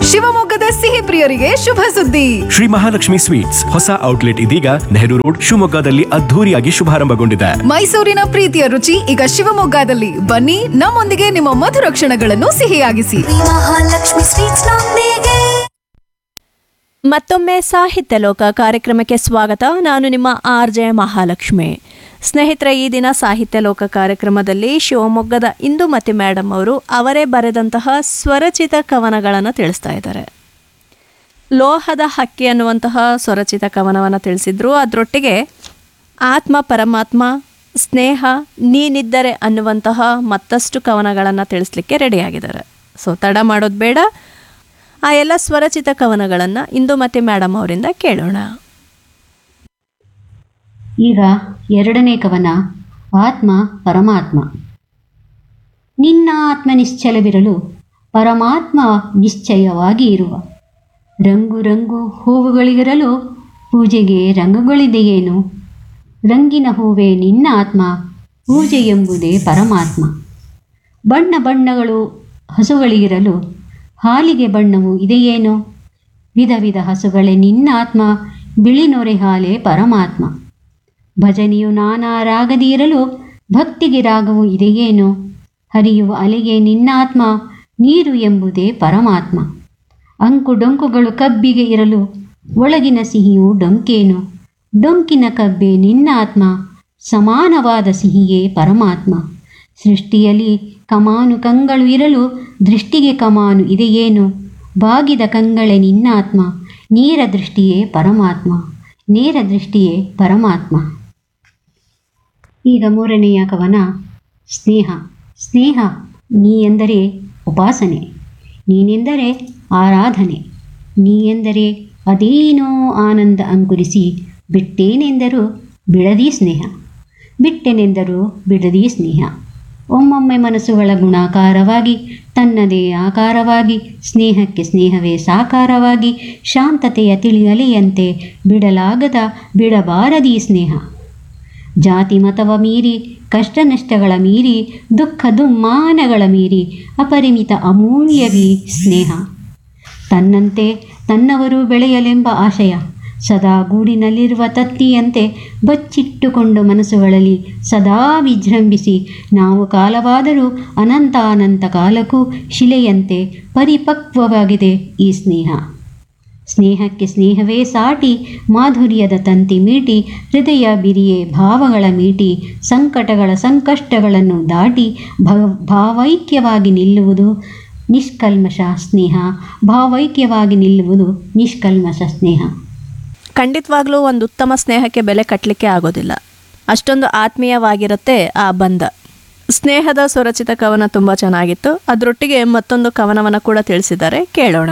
ಶಿವಮೊಗ್ಗದ ಸಿಹಿ ಪ್ರಿಯರಿಗೆ ಶುಭ ಸುದ್ದಿ ಶ್ರೀ ಮಹಾಲಕ್ಷ್ಮಿ ಸ್ವೀಟ್ಸ್ ಹೊಸ ಔಟ್ಲೆಟ್ ಇದೀಗ ನೆಹರು ರೋಡ್ ಶಿವಮೊಗ್ಗದಲ್ಲಿ ಅದ್ಧೂರಿಯಾಗಿ ಶುಭಾರಂಭಗೊಂಡಿದೆ ಮೈಸೂರಿನ ಪ್ರೀತಿಯ ರುಚಿ ಈಗ ಶಿವಮೊಗ್ಗದಲ್ಲಿ ಬನ್ನಿ ನಮ್ಮೊಂದಿಗೆ ನಿಮ್ಮ ಮಧುರ ಕ್ಷಣಗಳನ್ನು ಸಿಹಿಯಾಗಿಸಿ ಮಹಾಲಕ್ಷ್ಮಿ ಸ್ವೀಟ್ಸ್ ನೊಂದಿಗೆ ಮತ್ತೊಮ್ಮೆ ಸಾಹಿತ್ಯ ಲೋಕ ಕಾರ್ಯಕ್ರಮಕ್ಕೆ ಸ್ವಾಗತ ನಾನು ನಿಮ್ಮ ಆರ್ ಜೆ ಮಹಾಲಕ್ಷ್ಮಿ ಸ್ನೇಹಿತರೆ ಈ ದಿನ ಸಾಹಿತ್ಯ ಲೋಕ ಕಾರ್ಯಕ್ರಮದಲ್ಲಿ ಶಿವಮೊಗ್ಗದ ಇಂದುಮತಿ ಮೇಡಮ್ ಅವರು ಅವರೇ ಬರೆದಂತಹ ಸ್ವರಚಿತ ಕವನಗಳನ್ನು ತಿಳಿಸ್ತಾ ಇದ್ದಾರೆ ಲೋಹದ ಹಕ್ಕಿ ಅನ್ನುವಂತಹ ಸ್ವರಚಿತ ಕವನವನ್ನು ತಿಳಿಸಿದ್ರು ಅದರೊಟ್ಟಿಗೆ ಆತ್ಮ ಪರಮಾತ್ಮ ಸ್ನೇಹ ನೀನಿದ್ದರೆ ಅನ್ನುವಂತಹ ಮತ್ತಷ್ಟು ಕವನಗಳನ್ನು ತಿಳಿಸ್ಲಿಕ್ಕೆ ರೆಡಿಯಾಗಿದ್ದಾರೆ ಸೊ ತಡ ಮಾಡೋದು ಬೇಡ ಆ ಎಲ್ಲ ಸ್ವರಚಿತ ಕವನಗಳನ್ನು ಇಂದುಮತಿ ಮೇಡಮ್ ಅವರಿಂದ ಕೇಳೋಣ ಈಗ ಎರಡನೇ ಕವನ ಆತ್ಮ ಪರಮಾತ್ಮ ನಿನ್ನ ಆತ್ಮ ನಿಶ್ಚಲವಿರಲು ಪರಮಾತ್ಮ ನಿಶ್ಚಯವಾಗಿ ಇರುವ ರಂಗು ರಂಗು ಹೂವುಗಳಿಗಿರಲು ಪೂಜೆಗೆ ರಂಗುಗಳಿದೆಯೇನು ರಂಗಿನ ಹೂವೇ ನಿನ್ನ ಆತ್ಮ ಪೂಜೆ ಎಂಬುದೇ ಪರಮಾತ್ಮ ಬಣ್ಣ ಬಣ್ಣಗಳು ಹಸುಗಳಿಗಿರಲು ಹಾಲಿಗೆ ಬಣ್ಣವು ಇದೆಯೇನೋ ವಿಧ ವಿಧ ಹಸುಗಳೇ ನಿನ್ನ ಆತ್ಮ ಬಿಳಿ ನೊರೆ ಹಾಲೇ ಪರಮಾತ್ಮ ಭಜನೆಯು ನಾನಾ ರಾಗದಿ ಇರಲು ಭಕ್ತಿಗೆ ರಾಗವು ಇದೆಯೇನೋ ಹರಿಯುವ ಅಲೆಗೆ ನಿನ್ನ ಆತ್ಮ ನೀರು ಎಂಬುದೇ ಪರಮಾತ್ಮ ಅಂಕು ಡೊಂಕುಗಳು ಕಬ್ಬಿಗೆ ಇರಲು ಒಳಗಿನ ಸಿಹಿಯು ಡೊಂಕೇನು ಡೊಂಕಿನ ಕಬ್ಬೆ ನಿನ್ನ ಆತ್ಮ ಸಮಾನವಾದ ಸಿಹಿಯೇ ಪರಮಾತ್ಮ ಸೃಷ್ಟಿಯಲ್ಲಿ ಕಮಾನು ಕಂಗಳು ಇರಲು ದೃಷ್ಟಿಗೆ ಕಮಾನು ಇದೆಯೇನು ಬಾಗಿದ ಕಂಗಳೆ ನಿನ್ನ ಆತ್ಮ ನೇರ ದೃಷ್ಟಿಯೇ ಪರಮಾತ್ಮ ನೇರ ದೃಷ್ಟಿಯೇ ಪರಮಾತ್ಮ ಈಗ ಮೂರನೆಯ ಕವನ ಸ್ನೇಹ ಸ್ನೇಹ ನೀ ಎಂದರೆ ಉಪಾಸನೆ ನೀನೆಂದರೆ ಆರಾಧನೆ ನೀ ಎಂದರೆ ಅದೇನೋ ಆನಂದ ಅಂಕುರಿಸಿ ಬಿಟ್ಟೇನೆಂದರೂ ಬಿಡದಿ ಸ್ನೇಹ ಬಿಟ್ಟೆನೆಂದರೂ ಬಿಡದಿ ಸ್ನೇಹ ಒಮ್ಮೊಮ್ಮೆ ಮನಸ್ಸುಗಳ ಗುಣಾಕಾರವಾಗಿ ತನ್ನದೇ ಆಕಾರವಾಗಿ ಸ್ನೇಹಕ್ಕೆ ಸ್ನೇಹವೇ ಸಾಕಾರವಾಗಿ ಶಾಂತತೆಯ ತಿಳಿಯಲೆಯಂತೆ ಬಿಡಲಾಗದ ಬಿಡಬಾರದಿ ಸ್ನೇಹ ಜಾತಿ ಮತವ ಮೀರಿ ಕಷ್ಟ ನಷ್ಟಗಳ ಮೀರಿ ದುಃಖ ದುಮ್ಮಾನಗಳ ಮೀರಿ ಅಪರಿಮಿತ ಅಮೂಲ್ಯವೀ ಸ್ನೇಹ ತನ್ನಂತೆ ತನ್ನವರು ಬೆಳೆಯಲೆಂಬ ಆಶಯ ಸದಾ ಗೂಡಿನಲ್ಲಿರುವ ತತ್ತಿಯಂತೆ ಬಚ್ಚಿಟ್ಟುಕೊಂಡು ಮನಸ್ಸುಗಳಲ್ಲಿ ಸದಾ ವಿಜೃಂಭಿಸಿ ನಾವು ಕಾಲವಾದರೂ ಅನಂತ ಅನಂತ ಕಾಲಕ್ಕೂ ಶಿಲೆಯಂತೆ ಪರಿಪಕ್ವವಾಗಿದೆ ಈ ಸ್ನೇಹ ಸ್ನೇಹಕ್ಕೆ ಸ್ನೇಹವೇ ಸಾಟಿ ಮಾಧುರ್ಯದ ತಂತಿ ಮೀಟಿ ಹೃದಯ ಬಿರಿಯೇ ಭಾವಗಳ ಮೀಟಿ ಸಂಕಟಗಳ ಸಂಕಷ್ಟಗಳನ್ನು ದಾಟಿ ಭವ ಭಾವೈಕ್ಯವಾಗಿ ನಿಲ್ಲುವುದು ನಿಷ್ಕಲ್ಮಶ ಸ್ನೇಹ ಭಾವೈಕ್ಯವಾಗಿ ನಿಲ್ಲುವುದು ನಿಷ್ಕಲ್ಮಶ ಸ್ನೇಹ ಖಂಡಿತವಾಗ್ಲೂ ಒಂದು ಉತ್ತಮ ಸ್ನೇಹಕ್ಕೆ ಬೆಲೆ ಕಟ್ಟಲಿಕ್ಕೆ ಆಗೋದಿಲ್ಲ ಅಷ್ಟೊಂದು ಆತ್ಮೀಯವಾಗಿರುತ್ತೆ ಆ ಬಂಧ ಸ್ನೇಹದ ಸ್ವರಚಿತ ಕವನ ತುಂಬ ಚೆನ್ನಾಗಿತ್ತು ಅದರೊಟ್ಟಿಗೆ ಮತ್ತೊಂದು ಕವನವನ್ನು ಕೂಡ ತಿಳಿಸಿದ್ದಾರೆ ಕೇಳೋಣ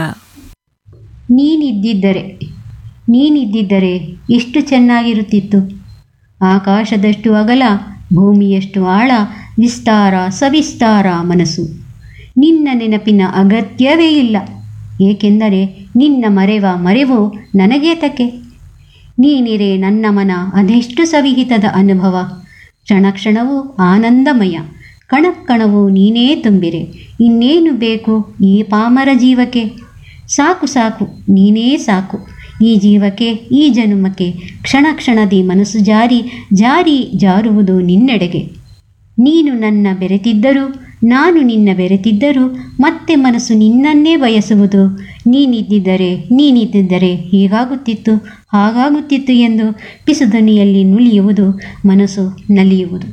ನೀನಿದ್ದಿದ್ದರೆ ನೀನಿದ್ದಿದ್ದರೆ ಎಷ್ಟು ಚೆನ್ನಾಗಿರುತ್ತಿತ್ತು ಆಕಾಶದಷ್ಟು ಅಗಲ ಭೂಮಿಯಷ್ಟು ಆಳ ವಿಸ್ತಾರ ಸವಿಸ್ತಾರ ಮನಸ್ಸು ನಿನ್ನ ನೆನಪಿನ ಅಗತ್ಯವೇ ಇಲ್ಲ ಏಕೆಂದರೆ ನಿನ್ನ ಮರೆವ ಮರೆವು ನನಗೇ ತಕ್ಕೆ ನೀನಿರೆ ನನ್ನ ಮನ ಅದೆಷ್ಟು ಸವಿಹಿತದ ಅನುಭವ ಕ್ಷಣ ಕ್ಷಣವೂ ಆನಂದಮಯ ಕಣಕ್ಕಣವು ನೀನೇ ತುಂಬಿರೆ ಇನ್ನೇನು ಬೇಕು ಈ ಪಾಮರ ಜೀವಕ್ಕೆ ಸಾಕು ಸಾಕು ನೀನೇ ಸಾಕು ಈ ಜೀವಕ್ಕೆ ಈ ಜನುಮಕ್ಕೆ ಕ್ಷಣ ಕ್ಷಣದಿ ಮನಸ್ಸು ಜಾರಿ ಜಾರಿ ಜಾರುವುದು ನಿನ್ನೆಡೆಗೆ ನೀನು ನನ್ನ ಬೆರೆತಿದ್ದರೂ ನಾನು ನಿನ್ನ ಬೆರೆತಿದ್ದರೂ ಮತ್ತೆ ಮನಸ್ಸು ನಿನ್ನನ್ನೇ ಬಯಸುವುದು ನೀನಿದ್ದಿದ್ದರೆ ನೀನಿದ್ದಿದ್ದರೆ ಹೀಗಾಗುತ್ತಿತ್ತು ಹಾಗಾಗುತ್ತಿತ್ತು ಎಂದು ಪಿಸುಧ್ವನಿಯಲ್ಲಿ ನುಲಿಯುವುದು ಮನಸ್ಸು ನಲಿಯುವುದು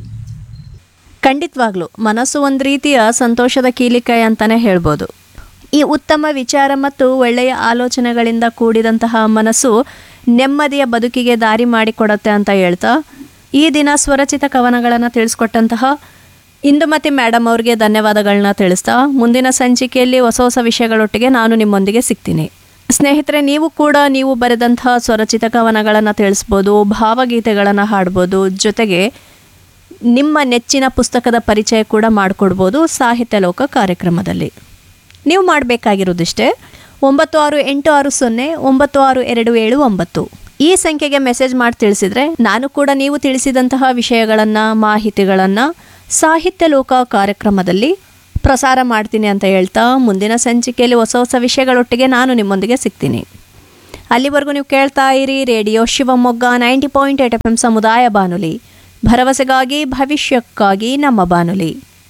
ಖಂಡಿತವಾಗ್ಲೂ ಮನಸ್ಸು ಒಂದು ರೀತಿಯ ಸಂತೋಷದ ಕೀಲಿಕಾಯಿ ಅಂತಲೇ ಹೇಳ್ಬೋದು ಈ ಉತ್ತಮ ವಿಚಾರ ಮತ್ತು ಒಳ್ಳೆಯ ಆಲೋಚನೆಗಳಿಂದ ಕೂಡಿದಂತಹ ಮನಸ್ಸು ನೆಮ್ಮದಿಯ ಬದುಕಿಗೆ ದಾರಿ ಮಾಡಿಕೊಡುತ್ತೆ ಅಂತ ಹೇಳ್ತಾ ಈ ದಿನ ಸ್ವರಚಿತ ಕವನಗಳನ್ನು ತಿಳಿಸ್ಕೊಟ್ಟಂತಹ ಇಂದುಮತಿ ಮೇಡಮ್ ಅವ್ರಿಗೆ ಧನ್ಯವಾದಗಳನ್ನ ತಿಳಿಸ್ತಾ ಮುಂದಿನ ಸಂಚಿಕೆಯಲ್ಲಿ ಹೊಸ ಹೊಸ ವಿಷಯಗಳೊಟ್ಟಿಗೆ ನಾನು ನಿಮ್ಮೊಂದಿಗೆ ಸಿಗ್ತೀನಿ ಸ್ನೇಹಿತರೆ ನೀವು ಕೂಡ ನೀವು ಬರೆದಂತಹ ಸ್ವರಚಿತ ಕವನಗಳನ್ನು ತಿಳಿಸ್ಬೋದು ಭಾವಗೀತೆಗಳನ್ನು ಹಾಡ್ಬೋದು ಜೊತೆಗೆ ನಿಮ್ಮ ನೆಚ್ಚಿನ ಪುಸ್ತಕದ ಪರಿಚಯ ಕೂಡ ಮಾಡಿಕೊಡ್ಬೋದು ಸಾಹಿತ್ಯ ಲೋಕ ಕಾರ್ಯಕ್ರಮದಲ್ಲಿ ನೀವು ಮಾಡಬೇಕಾಗಿರೋದಿಷ್ಟೇ ಒಂಬತ್ತು ಆರು ಎಂಟು ಆರು ಸೊನ್ನೆ ಒಂಬತ್ತು ಆರು ಎರಡು ಏಳು ಒಂಬತ್ತು ಈ ಸಂಖ್ಯೆಗೆ ಮೆಸೇಜ್ ಮಾಡಿ ತಿಳಿಸಿದರೆ ನಾನು ಕೂಡ ನೀವು ತಿಳಿಸಿದಂತಹ ವಿಷಯಗಳನ್ನು ಮಾಹಿತಿಗಳನ್ನು ಸಾಹಿತ್ಯ ಲೋಕ ಕಾರ್ಯಕ್ರಮದಲ್ಲಿ ಪ್ರಸಾರ ಮಾಡ್ತೀನಿ ಅಂತ ಹೇಳ್ತಾ ಮುಂದಿನ ಸಂಚಿಕೆಯಲ್ಲಿ ಹೊಸ ಹೊಸ ವಿಷಯಗಳೊಟ್ಟಿಗೆ ನಾನು ನಿಮ್ಮೊಂದಿಗೆ ಸಿಗ್ತೀನಿ ಅಲ್ಲಿವರೆಗೂ ನೀವು ಕೇಳ್ತಾ ಇರಿ radio Shivamogga ninety point eight F M ಸಮುದಾಯ ಬಾನುಲಿ ಭರವಸೆಗಾಗಿ ಭವಿಷ್ಯಕ್ಕಾಗಿ ನಮ್ಮ ಬಾನುಲಿ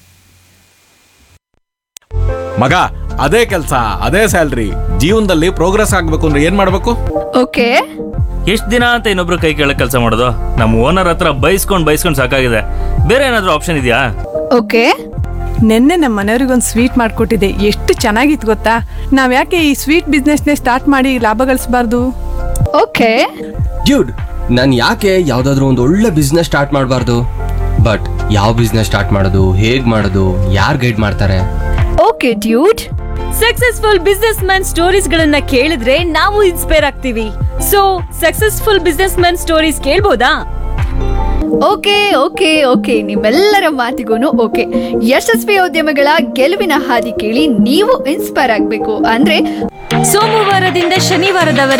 ಮಗ ಅದೇ ಕೆಲಸ ಅದೇ ಸ್ಯಾಲ್ರಿ ಜೀವನದಲ್ಲಿ ಪ್ರೋಗ್ರೆಸ್ ಆಗ್ಬೇಕು ಅಂದ್ರೆ ಏನ್ ಮಾಡ್ಬೇಕು ಓಕೆ ಎಷ್ಟು ದಿನ ಅಂತ ಇನ್ನೊಬ್ರು ಕೈ ಕೆಳಗೆ ಕೆಲಸ ಮಾಡೋದು ನಮ್ಮ ಓನರ್ ಹತ್ರ ಬೈಸ್ಕೊಂಡು ಬೈಸ್ಕೊಂಡು ಸಾಕಾಗಿದೆ ಬೇರೆ ಏನಾದರೂ ಆಪ್ಷನ್ ಇದೆಯಾ ಓಕೆ ನಿನ್ನೆ ನಮ್ಮ ಮನೆಯವ್ರಿಗೊಂದು ಸ್ವೀಟ್ ಮಾಡಿಕೊಟ್ಟಿದ್ದೆ ಎಷ್ಟು ಚೆನ್ನಾಗಿತ್ತು ಗೊತ್ತಾ ನಾವು ಯಾಕೆ ಈ ಸ್ವೀಟ್ ಬಿಸ್ನೆಸ್ನೇ ಸ್ಟಾರ್ಟ್ ಮಾಡಿ ಲಾಭ ಗಳಿಸಬಾರ್ದು ಓಕೆ ಡ್ಯೂಡ್ ನಾನು ಯಾಕೆ ಯಾವುದಾದ್ರೂ ಒಂದು ಒಳ್ಳೆ ಬಿಸ್ನೆಸ್ ಸ್ಟಾರ್ಟ್ ಮಾಡಬಾರ್ದು ಬಟ್ ಯಾವ ಬಿಸ್ನೆಸ್ ಸ್ಟಾರ್ಟ್ ಮಾಡೋದು ಹೇಗೆ ಮಾಡೋದು ಯಾರು ಗೈಡ್ ಮಾಡ್ತಾರೆ okay dude successful businessman stories ಗಳನ್ನ ಕೇಳಿದ್ರೆ ನಾವು ಇನ್ಸ್ಪೈರ್ ಆಗ್ತೀವಿ so successful businessman stories ಕೇಳ್ಬೋದಾ ಓಕೆ ಓಕೆ ಓಕೆ ನಿಮ್ಮೆಲ್ಲರ ಮಾತಿಗೂ ಓಕೆ ಯಶಸ್ವಿ ಉದ್ಯಮಗಳ ಗೆಲುವಿನ ಹಾದಿ ಕೇಳಿ ನೀವು ಇನ್ಸ್ಪೈರ್ ಆಗಬೇಕು ಅಂದ್ರೆ ಸೋಮವಾರದಿಂದ ಶನಿವಾರದವರೆಗೆ